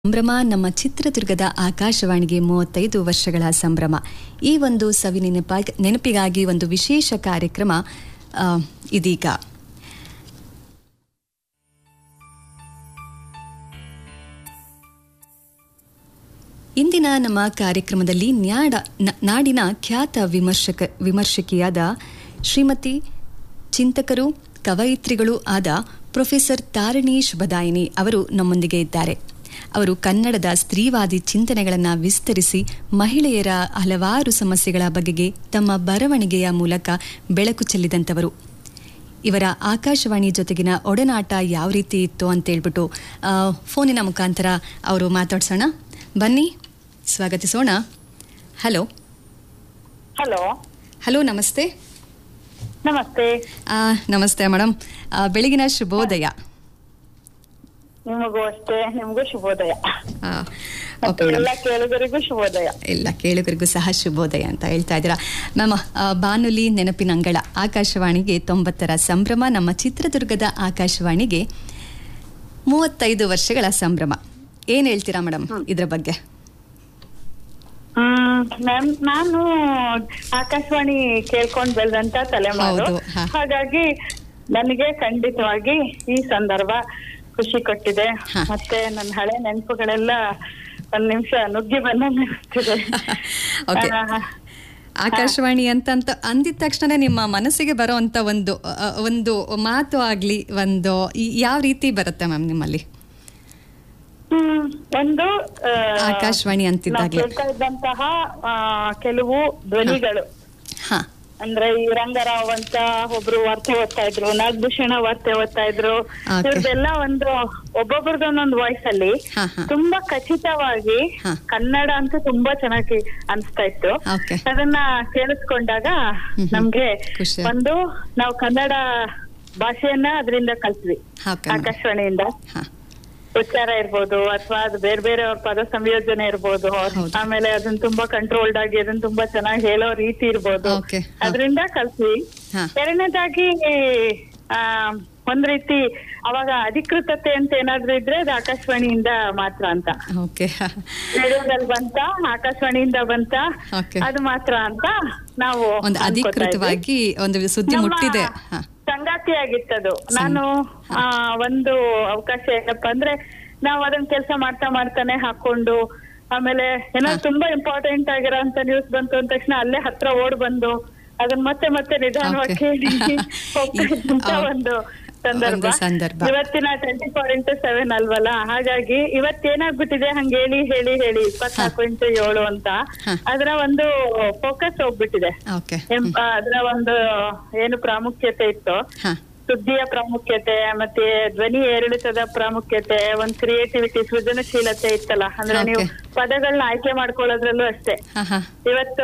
ಸಂಭ್ರಮ ನಮ್ಮ ಚಿತ್ರದುರ್ಗದ ಆಕಾಶವಾಣಿಗೆ ಮೂವತ್ತೈದು ವರ್ಷಗಳ ಸಂಭ್ರಮ ಈ ಒಂದು ಸವಿ ನೆನಪ ನೆನಪಿಗಾಗಿ ಒಂದು ವಿಶೇಷ ಕಾರ್ಯಕ್ರಮ ಆ, ಇದೀಗ ಇಂದಿನ ನಮ್ಮ ಕಾರ್ಯಕ್ರಮದಲ್ಲಿ ನ್ಯಾಡ ನ- ನಾಡಿನ ಖ್ಯಾತ ವಿಮರ್ಶಕ ವಿಮರ್ಶಕಿಯಾದ ಶ್ರೀಮತಿ ಚಿಂತಕರು ಕವಯಿತ್ರಿಗಳು ಆದ ಪ್ರೊಫೆಸರ್ ತಾರಣೀಶ್ ಬದಾಯಿನಿ ಅವರು ನಮ್ಮೊಂದಿಗೆ ಇದ್ದಾರೆ ಅವರು ಕನ್ನಡದ ಸ್ತ್ರೀವಾದಿ ಚಿಂತನೆಗಳನ್ನು ವಿಸ್ತರಿಸಿ ಮಹಿಳೆಯರ ಹಲವಾರು ಸಮಸ್ಯೆಗಳ ಬಗೆಗೆ ತಮ್ಮ ಬರವಣಿಗೆಯ ಮೂಲಕ ಬೆಳಕು ಚೆಲ್ಲಿದಂತವರು ಇವರ ಆಕಾಶವಾಣಿ ಜೊತೆಗಿನ ಒಡನಾಟ ಯಾವ ರೀತಿ ಇತ್ತು ಅಂತೇಳ್ಬಿಟ್ಟು ಆ, ಫೋನಿನ ಮುಖಾಂತರ ಅವರು ಮಾತಾಡ್ಸೋಣ ಬನ್ನಿ ಸ್ವಾಗತಿಸೋಣ ಹಲೋ ಹಲೋ ಹಲೋ ನಮಸ್ತೆ ನಮಸ್ತೆ ಆ, ನಮಸ್ತೆ ಮೇಡಮ್ ಆ, ಬೆಳಗಿನ ಶುಭೋದಯ ನಿಮಗೂ ಅಷ್ಟೇ ನಿಮಗೂ ಶುಭೋದಯ ಆ, ಮತ್ತೆ ಓಕೆ ಮೇಡಮ್ ಎಲ್ಲ ಕೇಳುಗರಿಗೂ ಶುಭೋದಯ ಎಲ್ಲ ಕೇಳುಗರಿಗೂ ಸಹ ಶುಭೋದಯ ಅಂತ ಹೇಳ್ತಾ ಇದ್ದೀರಾ ಮ್ಯಾಮ್ ಆ, ಬಾನುಲಿ ನೆನಪಿನ ಅಂಗಳ ಆಕಾಶವಾಣಿಗೆ ತೊಂಬತ್ತರ ಸಂಭ್ರಮ ನಮ್ಮ ಚಿತ್ರದುರ್ಗದ ಆಕಾಶವಾಣಿಗೆ ಮೂವತ್ತೈದು ವರ್ಷಗಳ ಸಂಭ್ರಮ ಏನ್ ಹೇಳ್ತೀರಾ ಮೇಡಮ್ ಇದ್ರ ಬಗ್ಗೆ ಹ್ಮ್ ನಾನ್- ನಾನು ಆಕಾಶವಾಣಿ ಕೇಳ್ಕೊಂಡ್ ಬೆಳೆದಂತ ತಲೆಮಾರು ಹೌದು, ಹಾ. ಹಾಗಾಗಿ ನನಗೆ ಖಂಡಿತವಾಗಿ ಈ ಸಂದರ್ಭ ಖುಷಿ ಕೊಟ್ಟಿದೆ ಹಾ. ಮತ್ತೆ ನನ್ನ ಹಳೆ ನೆನಪುಗಳೆಲ್ಲ ಒಂದ್ ನಿಮಿಷ ನುಗ್ಗಿ ಬಂದ ನೆನಪಿದೆ ಓಕೆ ಆಕಾಶವಾಣಿ ಅಂತ ಅಂತ ಅಂದಿದ ತಕ್ಷಣ ನಿಮ್ಮ ಮನಸ್ಸಿಗೆ ಬರೋ ಅಂತ ಒಂದು ಅ, ಒಂದು ಮಾತು ಆಗ್ಲಿ ಒಂದು ಈ- ಯಾವ ರೀತಿ ಬರುತ್ತೆ ಮ್ಯಾಮ್ ನಿಮ್ಮಲ್ಲಿ ಹ್ಮ್ ಒಂದು ಆ, ಆಕಾಶವಾಣಿ ನಾವು ಅಂತಿದ್ದಾಗ್ಲೇ ಕೇಳ್ತಾ ಇದ್ದಂತಹ ಆ, ಕೆಲವು ಧ್ವನಿಗಳು ಹಾ ಅಂದ್ರೆ ಈ ರಂಗರಾವ್ ಅಂತ ಒಬ್ರು ವಾರ್ತೆ ಓದ್ತಾ ಇದ್ರು ನಾಗಭೂಷಣ ವಾರ್ತೆ ಓದ್ತಾ ಇದ್ರು Okay. ಇವ್ರದೆಲ್ಲ ಒಂದು ಒಬ್ಬೊಬ್ರದ್ದು ಒಂದೊಂದು ವಾಯ್ಸ್ ಅಲ್ಲಿ ಹಾ, ಹಾ. ತುಂಬಾ ಖಚಿತವಾಗಿ ಹಾ. ಕನ್ನಡ ಅಂತೂ ತುಂಬಾ ಚೆನ್ನಾಗಿ ಅನ್ಸ್ತಾ ಇತ್ತು Okay. ಅದನ್ನ ಕೇಳಿಸ್ಕೊಂಡಾಗ ಹ್ಮ್. ನಮ್ಗೆ ಖುಷಿ. ಒಂದು ನಾವು ಕನ್ನಡ ಭಾಷೆಯನ್ನ ಅದರಿಂದ ಕಲ್ತ್ವಿ ಓಕೆ ಮೇಡಮ್. ಆಕಾಶವಾಣಿಯಿಂದ ಹಾ ಉಚ್ಚಾರ ಇರ್ಬೋದು ಅಥವಾ ಅದು ಬೇರೆ ಬೇರೆ ಅವ್ರ ಪದ ಸಂಯೋಜನೆ ಇರ್ಬೋದು ಹೌದು. ಆಮೇಲೆ ಅದನ್ನ ತುಂಬಾ ಕಂಟ್ರೋಲ್ಡ್ ಆಗಿ ಅದನ್ನ ತುಂಬಾ ಚೆನ್ನಾಗಿ ಹೇಳೋ ರೀತಿ ಇರ್ಬೋದು Okay. ಹಾ. ಅದರಿಂದ ಕಲ್ತ್ವಿ ಹಾ. ಎರಡನೇದಾಗಿ ಆ ಒಂದ್ ರೀತಿ ಅವಾಗ ಅಧಿಕೃತತೆ ಅಂತ ಏನಾದ್ರೂ ಇದ್ರೆ ಅದು ಆಕಾಶವಾಣಿಯಿಂದ ಮಾತ್ರ ಅಂತ ಓಕೆ ರೇಡಿಯೋದಲ್ಲಿ ಬಂತ ಆಕಾಶವಾಣಿಯಿಂದ ಬಂತ Okay. ಅದು ಮಾತ್ರ ಅಂತ ನಾವು ಒಂದು ಅನ್ಕೋತಾ ಇದ್ವಿ. ಅಧಿಕೃತವಾಗಿ ಒಂದು ಸುದ್ದಿ ನಮ್ಮ ಮುಟ್ಟಿದೆ ಹಾ ಸಂಗಾತಿ ಆಗಿತ್ತದು ನಾನು ಆ, ಒಂದು ಅವಕಾಶ ಏನಪ್ಪಾ ಅಂದ್ರೆ ನಾವು ಅದನ್ನ ಕೆಲಸ ಮಾಡ್ತಾ ಮಾಡ್ತಾನೆ ಹಾಕೊಂಡು ಆಮೇಲೆ ಏನೋ ತುಂಬಾ ಇಂಪಾರ್ಟೆಂಟ್ ಆಗಿರೋ ಅಂತ ನ್ಯೂಸ್ ಬಂತು ಅಂದ ತಕ್ಷಣ ಅಲ್ಲೇ ಹತ್ರ ಓಡ್ ಬಂದು ಅದನ್ನ ಮತ್ತೆ ಮತ್ತೆ ನಿಧಾನವಾಗಿ Okay. ಕೇಳಿ ಹೋಗ್ತಾ ಇದ್ದಂತ ಆ, ಒಂದು ಸಂದರ್ಭ ಒಂದು ಸಂದರ್ಭ. ಇವತ್ತಿನ ಟ್ವೆಂಟಿ ಫೋರ್ ಇಂಟು ಸೆವೆನ್ ಅಲ್ವಲ್ಲ ಹಾಗಾಗಿ ಇವತ್ತೇನಾಗ್ಬಿಟ್ಟಿದೆ ಹಂಗೆ ಹೇಳಿ ಹೇಳಿ ಹೇಳಿ ಇಪ್ಪತ್ನಾಲ್ಕು ಇಂಟು ಏಳು ಅಂತ ಹ. ಅದರ ಒಂದು ಫೋಕಸ್ ಹೋಗ್ಬಿಟ್ಟಿದೆ ಓಕೆ ಎಂ- ಆ, ಅದರ ಒಂದು ಏನು ಪ್ರಾಮುಖ್ಯತೆ ಇತ್ತು ಹಾ ಸುದ್ದಿಯ ಪ್ರಾಮುಖ್ಯತೆ ಮತ್ತೆ ಧ್ವನಿ ಏರಿಳಿತದ ಪ್ರಾಮುಖ್ಯತೆ ಒಂದ್ ಕ್ರಿಯೇಟಿವಿಟಿ ಸೃಜನಶೀಲತೆ ಇತ್ತಲ್ಲ ಅಂದ್ರೆ Okay. ನೀವು ಪದಗಳನ್ನ ಆಯ್ಕೆ ಮಾಡ್ಕೊಳ್ಳೋದ್ರಲ್ಲೂ ಅಷ್ಟೇ ಹಾ ಹಾ ಇವತ್ತು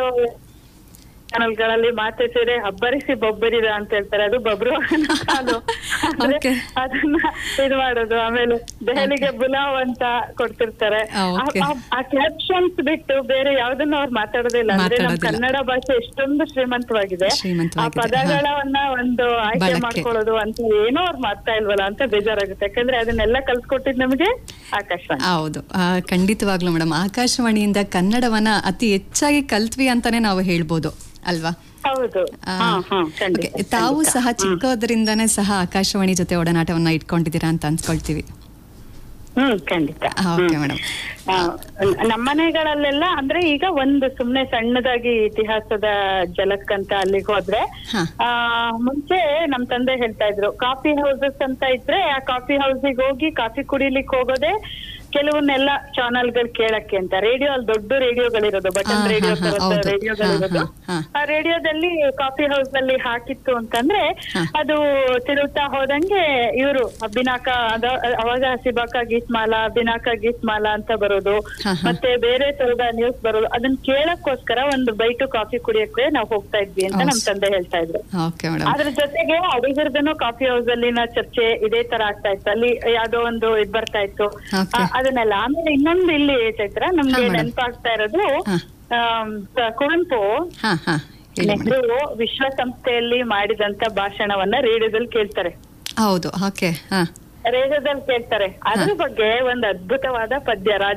ಚಾನಲ್ಗಳಲ್ಲಿ ಮಾತೆಸೆರೆ ಹಬ್ಬರಿಸಿ ಬೊಬ್ಬರಿದ ಅಂತ ಹೇಳ್ತಾರೆ ಅದು ಬಬ್ರು ಕಾಲು ಅಂದ್ರೆ Okay. ಅದನ್ನ ಇದು ಮಾಡೋದು ಆಮೇಲೆ ದೆಹಲಿಗೆ ಬುಲಾವ್ ಅಂತ ಕೊಡ್ತಿರ್ತಾರೆ ಆ, okay. ಆ- ಆ ಕ್ಯಾಪ್ಷನ್ಸ್ ಬಿಟ್ಟು ಬೇರೆ ಯಾವ್ದನ್ನ ಅವ್ರು ಮಾತಾಡೋದಿಲ್ಲ ಅಂದ್ರೆ ನಮ್ ಮಾತಾಡೋದಿಲ್ಲ. ಕನ್ನಡ ಭಾಷೆ ಎಷ್ಟೊಂದು ಶ್ರೀಮಂತವಾಗಿದೆ ಆ ಶ್ರೀಮಂತವಾಗಿದೆ, ಪದಗಳನ್ನ ಒಂದು ಆಯ್ಕೆ ಬಳಕೆ. ಮಾಡ್ಕೊಳ್ಳೋದು ಅಂತ ಏನೋ ಅವ್ರು ಮಾಡ್ತಾ ಇಲ್ವಲ್ಲ ಅಂತ ಬೇಜಾರಾಗುತ್ತೆ ಯಾಕಂದ್ರೆ ಅದನ್ನೆಲ್ಲ ಕಲ್ಸ್ಕೊಟ್ಟಿದ್ ನಮಗೆ ಆಕಾಶವಾಣಿ ಹೌದು ಆ, ಖಂಡಿತವಾಗ್ಲೂ ಮೇಡಮ್ ಆಕಾಶವಾಣಿಯಿಂದ ಕನ್ನಡವನ್ನ ಅತಿ ಹೆಚ್ಚಾಗಿ ಕಲ್ತ್ವಿ ಅಂತಾನೆ ನಾವು ಹೇಳ್ಬೋದು ಅಲ್ವಾ ಹೌದು ಆ, ಹಾ ಹಾ ಓಕೆ. ಖಂಡಿತ ತಾವು ಖಂಡಿತ. ಸಹ ಹ್ಮ್. ಚಿಕ್ಕೋದ್ರಿಂದಾನೇ ಸಹ ಆಕಾಶವಾಣಿ ಜೊತೆ ಒಡನಾಟವನ್ನ ಇಟ್ಕೊಂಡಿದ್ದೀರಾ ಅಂತ ಅನ್ಸ್ಕೊಳ್ತೀವಿ ಹ್ಮ್ ಖಂಡಿತ ಆ, ಓಕೆ ಹ್ಮ್. ಮೇಡಮ್ ಆ, ನಮ್ಮನೆಗಳಲ್ಲೆಲ್ಲ ಅಂದ್ರೆ ಈಗ ಒಂದು ಸುಮ್ನೆ ಸಣ್ಣದಾಗಿ ಇತಿಹಾಸದ ಜಲಕ್ ಅಂತ ಅಲ್ಲಿಗೆ ಹೋದ್ರೆ ಹಾ. ಆ ಮುಂಚೆ ನಮ್ ತಂದೆ ಹೇಳ್ತಾ ಇದ್ರು ಕಾಫಿ ಹೌಸಸ್ ಅಂತ ಇದ್ರೆ ಆ ಕಾಫಿ ಹೌಸಿಗೆ ಹೋಗಿ ಕಾಫಿ ಕುಡಿಲಿಕ್ಕೆ ಹೋಗೋದೇ ಕೆಲವನ್ನೆಲ್ಲ ಚಾನಲ್ಗಳು ಕೇಳಕ್ಕೆ ಅಂತ ರೇಡಿಯೋ ಅಲ್ಲಿ ದೊಡ್ಡ ರೇಡಿಯೋಗಳಿರೋದು ಹಾ, ಬಟನ್ ಹಾ, ರೇಡಿಯೋ ಹಾ, ಹೌದು. ರೇಡಿಯೋಗಳಿರೋದು ಹಾ, ಹಾ, ಆ ರೇಡಿಯೋದಲ್ಲಿ ಕಾಫಿ ಹೌಸ್ ಅಲ್ಲಿ ಹಾಕಿತ್ತು ಅಂತಂದ್ರೆ ಹಾ. ಅದು ತಿರುಗ್ತಾ ಹೋದಂಗೆ ಇವರು ಬಿನಾಕ ಅದ ಅವಾಗ ಹಸಿಬಾಕ ಗೀಸ್ಮಾಲ ಬಿನಾಕ ಗೀಸ್ಮಾಲ ಅಂತ ಬರೋದು ಹಾ, ಹಾ. ಮತ್ತೆ ಬೇರೆ ತರದ ನ್ಯೂಸ್ ಬರೋದು ಅದನ್ನ ಕೇಳಕ್ಕೋಸ್ಕರ ಒಂದು ಬೈಟು ಕಾಫಿ ಕುಡಿಯಕ್ಕೆ ನಾವು ಹೋಗ್ತಾ ಇದ್ವಿ ಅಂತ ಹೌದು. ನಮ್ ತಂದೆ ಹೇಳ್ತಾ ಇದ್ರು ಓಕೆ ಮೇಡಮ್ ಅದ್ರ ಜೊತೆಗೆ ಅಡಿಗರ್ದನು ಕಾಫಿ ಹೌಸ್ ಅಲ್ಲಿನ ಚರ್ಚೆ ಇದೇ ತರ ಆಗ್ತಾ ಇತ್ತು ಅಲ್ಲಿ ಯಾವ್ದೋ ಒಂದು ಇದ್ ಬರ್ತಾ ಇತ್ತು Okay. ಆ, ಅದನ್ನೆಲ್ಲ ಆಮೇಲೆ ಇನ್ನೊಂದು ಇಲ್ಲಿ ಚೈತ್ರ ನಮ್ಗೆ ಹಾ, madam. ನೆನಪಾಗ್ತಾ ಇರೋದು ಹಾ. ಆಮ್, ಕುವೆಂಪು ಹಾ ಹಾ ಹೇಳಿ ಮೇಡಮ್ ನೆಹರು ವಿಶ್ವಸಂಸ್ಥೆಯಲ್ಲಿ ಮಾಡಿದಂತ ಭಾಷಣವನ್ನ ರೇಡಿಯೋದಲ್ಲಿ ಕೇಳ್ತಾರೆ ಹೌದು ಓಕೆ ಹಾ ರೇಡಿಯೋದಲ್ಲಿ ಕೇಳ್ತಾರೆ ಅದ್ರ ಬಗ್ಗೆ ಒಂದು ಅದ್ಭುತವಾದ ಪದ್ಯ ರಾಜ